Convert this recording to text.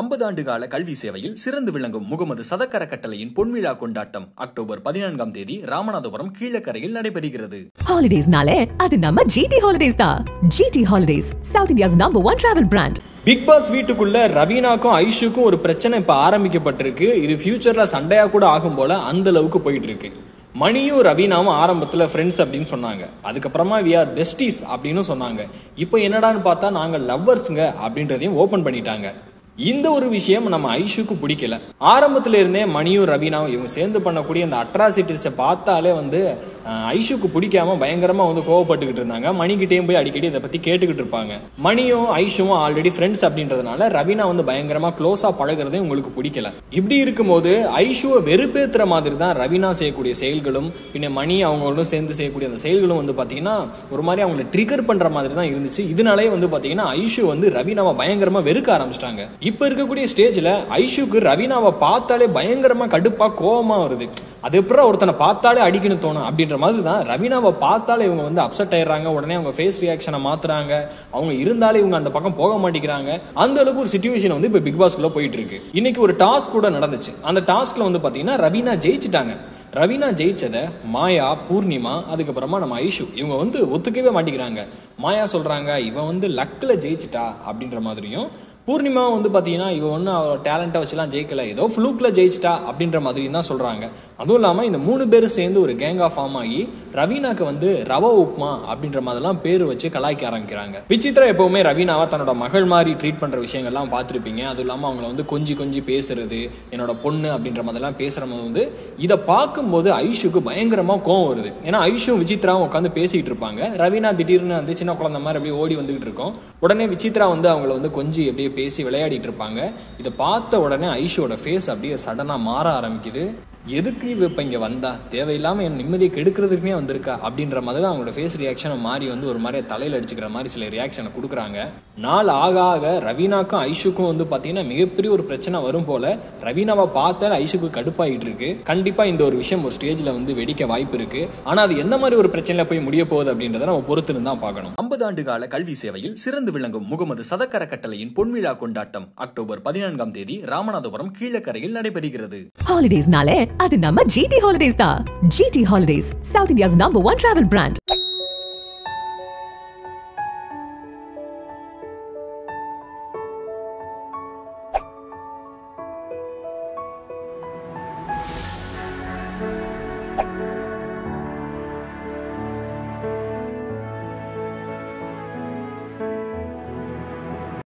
ஐம்பது ஆண்டு கால கல்வி சேவையில் சிறந்து விளங்கும் முகமது சதக்கர கட்டளையின் பொன்விழா கொண்டாட்டம் அக்டோபர் பதினான்காம் தேதி ராமநாதபுரம் கீழக்கரையில் நடைபெறுகிறது ஹாலிடேஸ்னாலே அது நம்ம ஜிடி ஹாலிடேஸ் தான் GD holidays south India's number one travel brand big boss வீட்டுக்குள்ள ரவீனாக்கும் ஐஷுக்கும் ஒரு பிரச்சனை இப்ப ஆரம்பிக்கப்பட்டிருக்கு இது ஃபியூச்சர்ல சண்டையா கூட ஆகும் போல அந்த அளவுக்கு போயிட்டு இருக்கு மணியும் ரவீனாவும் ஆரம்பத்துல ஃப்ரெண்ட்ஸ் அப்படின்னு சொன்னாங்க அதுக்கப்புறமா வி ஆர் பெஸ்டீஸ் அப்படின்னு சொன்னாங்க இப்போ என்னடான்னு பார்த்தா நாங்க லவ்வர்ஸ்ங்க அப்படின்றதையும் ஓபன் பண்ணிட்டாங்க இந்த ஒரு விஷயம் நம்ம ஐஷுக்கு பிடிக்கல ஆரம்பத்துல இருந்தே மணியும் ரவீனாவும் இவங்க சேர்ந்து பண்ணக்கூடிய அந்த அட்ராசிட்டிஸை பார்த்தாலே வந்து அஹ், ஐஷுக்கு பிடிக்காம பயங்கரமா வந்து கோவப்பட்டுக்கிட்டு இருந்தாங்க மணிக்கிட்டேயும் போய் அடிக்கடி இதை பத்தி கேட்டுக்கிட்டு இருப்பாங்க மணியும் ஐஷுவும் ஆல்ரெடி ஃப்ரெண்ட்ஸ் அப்படின்றதுனால ரவீனா வந்து பயங்கரமா க்ளோஸா பழகுறதே உங்களுக்கு பிடிக்கல இப்படி இருக்கும்போது ஐஷுவை வெறுப்பேத்துற மாதிரி தான் ரவீனா செய்யக்கூடிய செயல்களும் பின்ன மணி அவங்களும் சேர்ந்து செய்யக்கூடிய அந்த செயல்களும் வந்து பாத்தீங்கன்னா ஒரு மாதிரி அவங்களை ட்ரிகர் பண்ற மாதிரி தான் இருந்துச்சு இதனாலே வந்து பாத்தீங்கன்னா ஐஷு வந்து ரவீனாவை பயங்கரமா வெறுக்க ஆரம்பிச்சிட்டாங்க இப்ப இருக்கக்கூடிய ஸ்டேஜ்ல ஐஷுக்கு ரவீனாவை பார்த்தாலே பயங்கரமா கடுப்பா கோவமா வருது அது எப்பறம் ஒருத்தனை பார்த்தாலே அடிக்கணும் தோணும் அப்படின்ற மாதிரி தான் ரவீனாவை பார்த்தாலே இவங்க வந்து அப்செட் ஆயிடுறாங்க உடனே அவங்க ஃபேஸ் ரியாக்ஷனை மாத்துறாங்க அவங்க இருந்தாலே இவங்க அந்த பக்கம் போக மாட்டேங்கிறாங்க அந்த அளவுக்கு ஒரு சுச்சுவேஷன் வந்து இப்போ பிக் பாஸ்க்குள்ள போயிட்டு இருக்கு இன்னைக்கு ஒரு டாஸ்க் கூட நடந்துச்சு அந்த டாஸ்க்ல வந்து பாத்தீங்கன்னா ரவீனா ஜெயிச்சிட்டாங்க ரவீனா ஜெயிச்சதை மாயா பூர்ணிமா அதுக்கப்புறமா நம்ம ஐஷு இவங்க வந்து ஒத்துக்கவே மாட்டேங்கிறாங்க மாயா சொல்றாங்க இவன் வந்து லக்ல ஜெயிச்சிட்டா அப்படின்ற மாதிரியும் பூர்ணிமா வந்து பார்த்தீங்கன்னா இவ ஒன்றும் அவள் டேலண்ட்டை வச்சுலாம் ஜெயிக்கல ஏதோ ஃப்ளூக்கில் ஜெயிச்சிட்டா அப்படின்ற மாதிரி தான் சொல்கிறாங்க அதுவும் இல்லாமல் இந்த மூணு பேரும் சேர்ந்து ஒரு கேங்கா ஃபார்ம் ஆகி ரவீனாக்கு வந்து ரவ உப்மா அப்படின்ற மாதிரிலாம் பேர் வச்சு கலாய்க்க ஆரம்பிக்கிறாங்க விசித்ரா எப்பவுமே ரவீனாவை தன்னோட மகள் மாதிரி ட்ரீட் பண்ணுற விஷயங்கள்லாம் பார்த்துருப்பீங்க அதுவும் இல்லாமல் அவங்கள வந்து கொஞ்சி கொஞ்சி பேசுறது என்னோட பொண்ணு அப்படின்ற மாதிரிலாம் பேசுகிற போது வந்து இதை பார்க்கும்போது ஐஷுக்கு பயங்கரமாக கோவம் வருது ஏன்னா ஐஷும் விசித்ராவும் உட்காந்து பேசிகிட்டு இருப்பாங்க ரவீனா திடீர்னு வந்து சின்ன குழந்தை மாதிரி அப்படியே ஓடி வந்துகிட்டு இருக்கோம் உடனே விசித்ரா வந்து அவங்கள வந்து கொஞ்சி அப்படியே பேசி விளையாடிட்டு இருப்பாங்க இதை பார்த்த உடனே ஐஷோட ஃபேஸ் அப்படியே சடனாக மாற ஆரம்பிக்குது எதுக்கு இவ இப்போ இங்கே வந்தா தேவையில்லாமல் என் நிம்மதியை கெடுக்கிறதுக்குமே வந்திருக்கா அப்படின்ற மாதிரி தான் அவங்களோட ஃபேஸ் ரியாக்ஷனை மாறி வந்து ஒரு மாதிரி தலையில் அடிச்சுக்கிற மாதிரி சில ரியாக்ஷனை கொடுக்குறாங்க நாள் ஆக ஆக ரவீனாக்கும் ஐஷுக்கும் வந்து பார்த்தீங்கன்னா மிகப்பெரிய ஒரு பிரச்சனை வரும் போல ரவீனாவை பார்த்தால ஐஷுக்கு கடுப்பாயிட்டு இருக்கு கண்டிப்பாக இந்த ஒரு விஷயம் ஒரு ஸ்டேஜில் வந்து வெடிக்க வாய்ப்பு இருக்கு ஆனால் அது எந்த மாதிரி ஒரு பிரச்சனையில் போய் முடிய போகுது அப்படின்றத நம்ம பொறுத்து தான் பார்க்கணும் ஐம்பது ஆண்டு கால கல்வி சேவையில் சிறந்து விளங்கும் முகமது சதக்கர கட்டளையின் பொன்விழா கொண்டாட்டம் அக்டோபர் பதினான்காம் தேதி ராமநாதபுரம் கீழக்கரையில் நடைபெறுகிறது ஹாலிடேஸ்னாலே அது நம்ம ஜிடி ஹாலிடேஸ் தான் GD holidays south India's number one travel brand